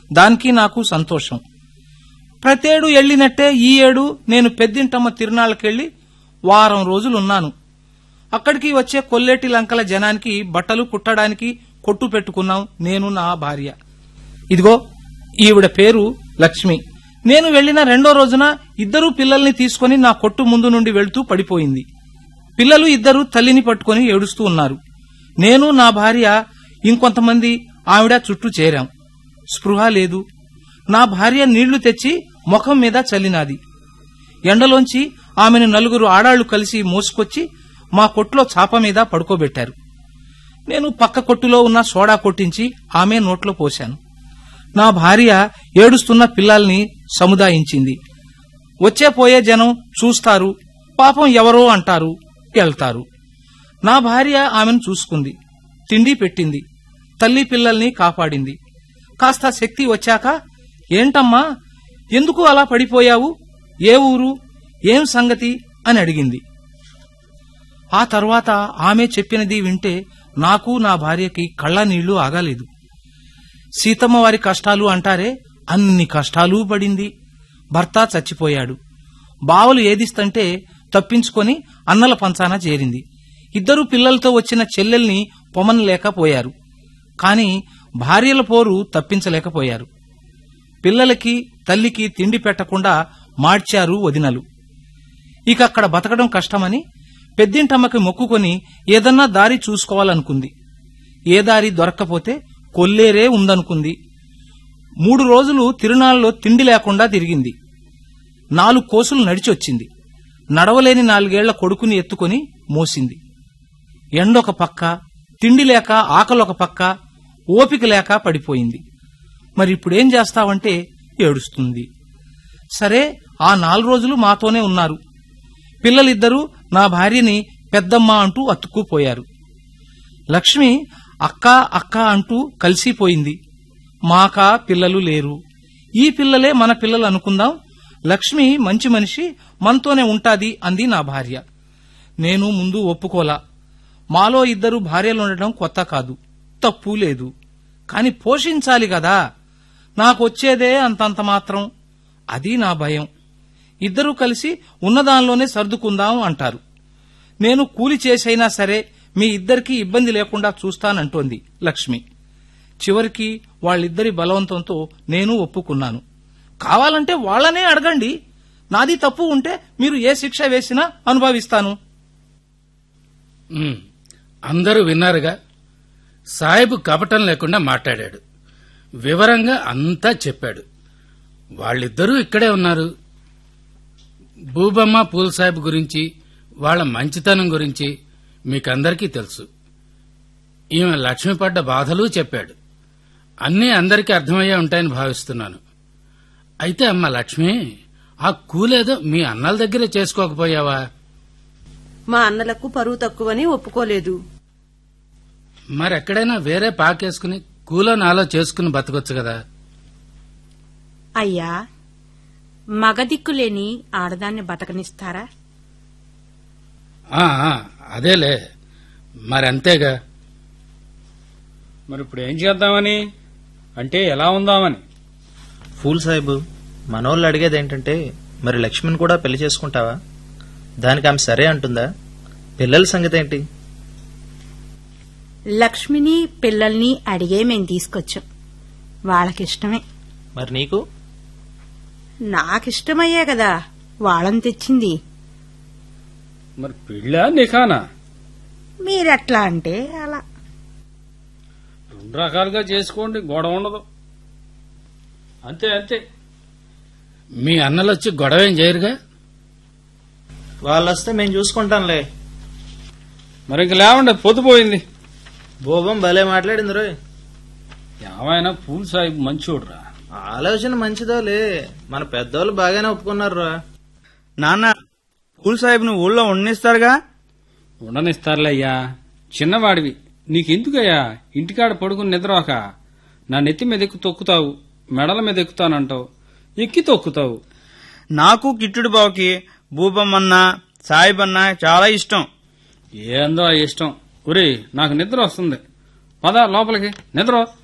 దానికి నాకు సంతోషం ప్రతేడు ఎళ్ళినట్టే ఈ ఏడు నేను పెద్దింటమ్మ తిరునాళ్ళకెళ్ళి వారం రోజులున్నాను అక్కడికి వచ్చే కొల్లేటి లంకల జనానికి బట్టలు కుట్టడానికి కొట్టు పెట్టుకున్నాం నేను నా భార్య ఇదిగో ఈవిడ పేరు లక్ష్మి నేను వెళ్లిన రెండో రోజున ఇద్దరు పిల్లల్ని తీసుకుని నా కొట్టు ముందు నుండి వెళ్తూ పడిపోయింది పిల్లలు ఇద్దరు తల్లిని పట్టుకుని ఏడుస్తూ ఉన్నారు నేను నా భార్య ఇంకొంతమంది ఆవిడ చుట్టూ చేరాం స్పృహ లేదు నా భార్య నీళ్లు తెచ్చి ముఖం మీద చల్లినాది ఎండలోంచి ఆమెను నలుగురు ఆడాళ్లు కలిసి మోసుకొచ్చి మా కొట్లో చాప మీద పడుకోబెట్టారు నేను పక్క కొట్టులో ఉన్న సోడా కొట్టించి ఆమె నోట్లో పోశాను నా భార్య ఏడుస్తున్న పిల్లల్ని సముదాయించింది వచ్చే పోయే జనం చూస్తారు పాపం ఎవరో అంటారు వెళ్తారు నా భార్య ఆమెను చూసుకుంది తిండి పెట్టింది తల్లి పిల్లల్ని కాపాడింది కాస్త శక్తి వచ్చాక ఏంటమ్మా ఎందుకు అలా పడిపోయావు ఏ ఊరు ఏం సంగతి అని అడిగింది ఆ తర్వాత ఆమె చెప్పినది వింటే నాకు నా భార్యకి కళ్ళ నీళ్లు ఆగాలేదు సీతమ్మ వారి కష్టాలు అంటారే అన్ని కష్టాలు పడింది భర్త చచ్చిపోయాడు బావలు ఏదిస్తంటే తప్పించుకొని అన్నల పంచాన చేరింది ఇద్దరు పిల్లలతో వచ్చిన చెల్లెల్ని పొమనలేకపోయారు కాని భార్యల పోరు తప్పించలేకపోయారు పిల్లలకి తల్లికి తిండి పెట్టకుండా మార్చారు వదినలు ఇక అక్కడ బతకడం కష్టమని పెద్దింటమ్మకి మొక్కుకొని ఏదన్నా దారి చూసుకోవాలనుకుంది ఏ దారి దొరక్కపోతే కొల్లేరే ఉందనుకుంది మూడు రోజులు తిరునాళ్ళలో తిండి లేకుండా తిరిగింది నాలుగు కోసులు నడిచొచ్చింది నడవలేని నాలుగేళ్ల కొడుకుని ఎత్తుకొని మోసింది ఎండొక పక్క తిండి లేక ఆకలొక పక్క ఓపిక లేక పడిపోయింది మరి ఇప్పుడేం చేస్తావంటే ఏడుస్తుంది సరే ఆ నాలుగు రోజులు మాతోనే ఉన్నారు పిల్లలిద్దరూ నా భార్యని పెద్దమ్మ అంటూ అతుక్కుపోయారు లక్ష్మి అక్క అక్క అంటూ కలిసిపోయింది మాకా పిల్లలు లేరు ఈ పిల్లలే మన పిల్లలు అనుకుందాం లక్ష్మి మంచి మనిషి మనతోనే ఉంటాది అంది నా భార్య నేను ముందు ఒప్పుకోలా మాలో ఇద్దరు భార్యలుండటం కొత్త కాదు తప్పు లేదు కాని పోషించాలి కదా నాకొచ్చేదే అంతంత మాత్రం అది నా భయం ఇద్దరూ కలిసి ఉన్నదానిలోనే సర్దుకుందాం అంటారు నేను కూలి చేసైనా సరే మీ ఇద్దరికీ ఇబ్బంది లేకుండా చూస్తానంటోంది లక్ష్మి చివరికి వాళ్ళిద్దరి బలవంతంతో నేను ఒప్పుకున్నాను కావాలంటే వాళ్ళనే అడగండి నాది తప్పు ఉంటే మీరు ఏ శిక్ష వేసినా అనుభవిస్తాను ఉమ్, అందరూ విన్నారుగా సాహెబు కపటం లేకుండా మాట్లాడాడు వివరంగా అంతా చెప్పాడు వాళ్ళిద్దరూ ఇక్కడే ఉన్నారు భూబమ్మ పూల్ సాహెబ్ గురించి వాళ్ళ మంచితనం గురించి మీకందరికీ తెలుసు ఈమె లక్ష్మి పడ్డ బాధలు చెప్పాడు అన్నీ అందరికీ అర్థమయ్యే ఉంటాయని భావిస్తున్నాను అయితే అమ్మ లక్ష్మి ఆ కూలేదో మీ అన్నల దగ్గరే చేసుకోకపోయావా మా అన్నలకు పరువు తక్కువని ఒప్పుకోలేదు మరెక్కడైనా వేరే పాకేసుకుని కూలో నాలో చేసుకుని బతకొచ్చు కదా అయ్యా మగదిక్కులేని ఆడదాన్ని బతకనిస్తారా ఆ, ఆ, అదేలే మరంతేగా మరి ఇప్పుడు ఏం చేద్దామని అంటే ఎలా ఉందామని ఫూల్ సాహిబు మనోళ్ళు అడిగేది ఏంటంటే మరి లక్ష్మిని కూడా పెళ్లి చేసుకుంటావా దానికి ఆమె సరే అంటుందా పిల్లల సంగతి ఏంటి లక్ష్మిని పిల్లల్ని అడిగే మేం తీసుకొచ్చాం వాళ్ళకిష్టమే మరి నీకు నాకిష్టమయ్యే కదా వాళ్ళని తెచ్చింది మరి పెళ్ళా నిఖానా మీరెట్లా అంటే అలా రెండు రకాలుగా చేసుకోండి గొడవ ఉండదు అంతే అంతే మీ అన్నలొచ్చి గొడవేం చేయరుగా వాళ్ళు వస్తే మేము చూసుకుంటాంలే మరి ఇంక లేవండి పొద్దుపోయింది భూపం భలే మాట్లాడింది రోయ్ ఏమైనా పూల్ సాహిబ్ మంచోడురా ఆలోచన మంచిదోలే మన పెద్దోళ్ళు బాగానే ఒప్పుకున్నారు రా నాన్న పూల్ సాహిబ్ను ఊళ్ళో ఉండనిస్తారుగా ఉండనిస్తారులే అయ్యా చిన్నవాడివి నీకెందుకయ్యా ఇంటికాడ పడుకుని నిద్రవాక నా నెత్తి మీద ఎక్కు తొక్కుతావు మెడల మీద ఎక్కుతానంటావు ఎక్కి తొక్కుతావు నాకు కిట్టుడు బావుకి భూపమ్మన్న సాహిబ్ అన్న చాలా ఇష్టం ఏందో ఆ ఇష్టం ఒరే నాకు నిద్ర వస్తుంది పద లోపలికి నిద్ర